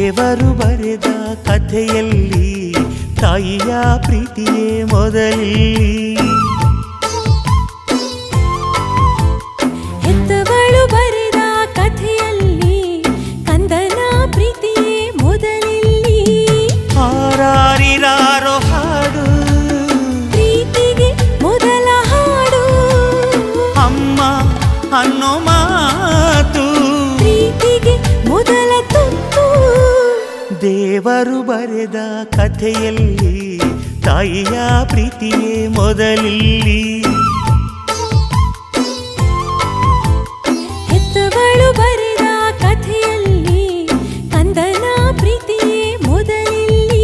ದೇವರು ಬರೆದ ಕಥೆಯಲ್ಲಿ ತಾಯಿಯ ಪ್ರೀತಿಯೇ ಮೊದಲಿ ಹೆತ್ತವಳು ಬರೆದ ಕಥೆಯಲ್ಲಿ ಕಂದನ ಪ್ರೀತಿಯೇ ಮೊದಲಿಲ್ಲಿ ಹಾರಾರಿರಾರೋ ಹಾಡು ಪ್ರೀತಿಗೆ ಮೊದಲ ಹಾಡು ಅಮ್ಮ ಅನ್ನೋ ಮಾತು ಪ್ರೀತಿಗೆ ಮೊದಲ ತುತ್ತು ದೇವರು ಬರೆದ ಕಥೆಯಲ್ಲಿ ತಾಯಿಯ ಪ್ರೀತಿಯೇ ಮೊದಲಿಲ್ಲಿ ಹೆತ್ತವಳು ಬರೆದ ಕಥೆಯಲ್ಲಿ ಕಂದನ ಪ್ರೀತಿಯೇ ಮೊದಲಿಲ್ಲಿ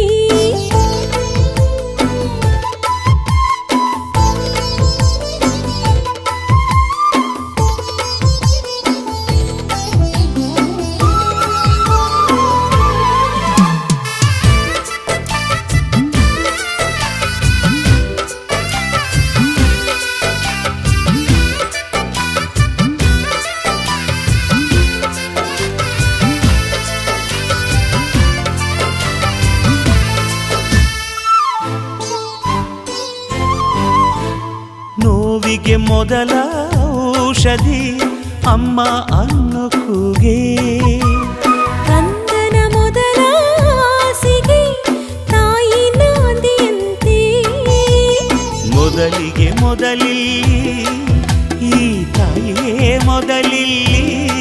ನೋವಿಗೆ ಮೊದಲ ಔಷಧಿ ಅಮ್ಮ ಅನ್ನೋ ಕೂಗೆ ಕಂದನ ಮೊದಲ ಆಸೆಗೆ ತಾಯಿ ನಾಂದಿಯಂತೆ ಮೊದಲಿಗೆ ಮೊದಲಿಲ್ಲಿ ಈ ತಾಯಿಯೇ ಮೊದಲಿಲ್ಲಿ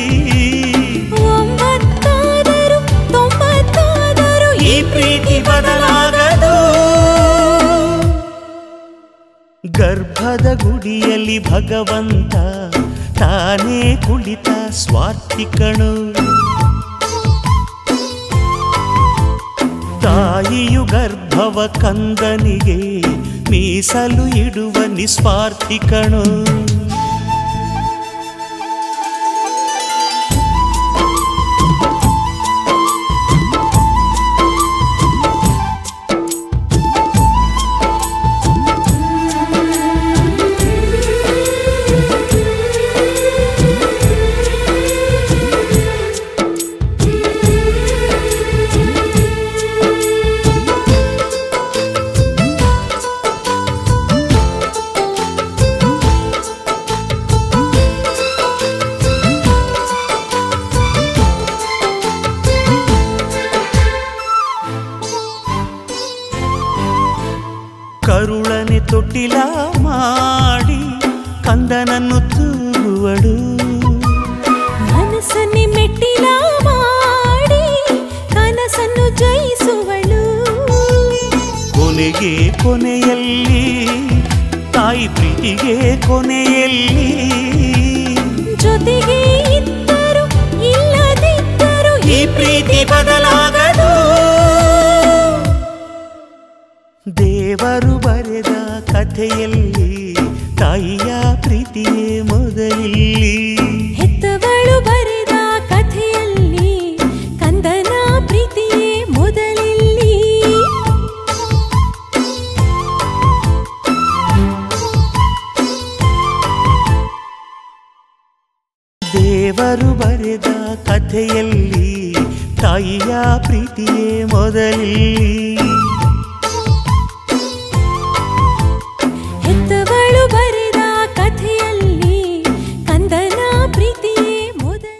ಒಂಬತ್ತಾದರೂ ತೊಂಬತ್ತಾದರೂ ಈ ಪ್ರೀತಿ ಬದಲಾಗದು ಗರ್ಭದ ಗುಡಿಯಲ್ಲಿ ಭಗವಂತ ತಾನೇ ಕುಳಿತ ಸ್ವಾರ್ಥಿಕಣು ತಾಯಿಯು ಗರ್ಭವ ಕಂದನಿಗೆ ಮೀಸಲು ಇಡುವ ನಿಸ್ವಾರ್ಥಿಕಣು ಕರುಳನೆ ತೊಟ್ಟಿಲ ಮಾಡಿ ಕಂದನನ್ನು ತೂಗುವಳು ಮನಸ್ಸನ್ನೇ ಮೆಟ್ಟಿಲ ಮಾಡಿ ಕನಸನ್ನು ಜಯಿಸುವಳು ಕೊನೆಗೆ ಕೊನೆಯಲ್ಲಿ ತಾಯಿ ಪ್ರೀತಿಗೆ ಕೊನೆಯಲ್ಲಿ ಜೊತೆಗೆ ಇದ್ದರು ಇಲ್ಲದಿದ್ದರು ಈ ಪ್ರೀತಿ ಬದಲಾಗದು ದೇವರು ಬರೆದ ಕಥೆಯಲ್ಲಿ ತಾಯಿಯ ಪ್ರೀತಿಯೇ ಮೊದಲಿಲ್ಲಿ ಹೆತ್ತವಳು ಬರೆದ ಕಥೆಯಲ್ಲಿ ಕಂದನ ಪ್ರೀತಿಯೇ ಮೊದಲಿಲ್ಲಿ ದೇವರು ಬರೆದ ಕಥೆಯಲ್ಲಿ ತಾಯಿಯ ಪ್ರೀತಿಯೇ ಮೊದಲಿಲ್ಲಿ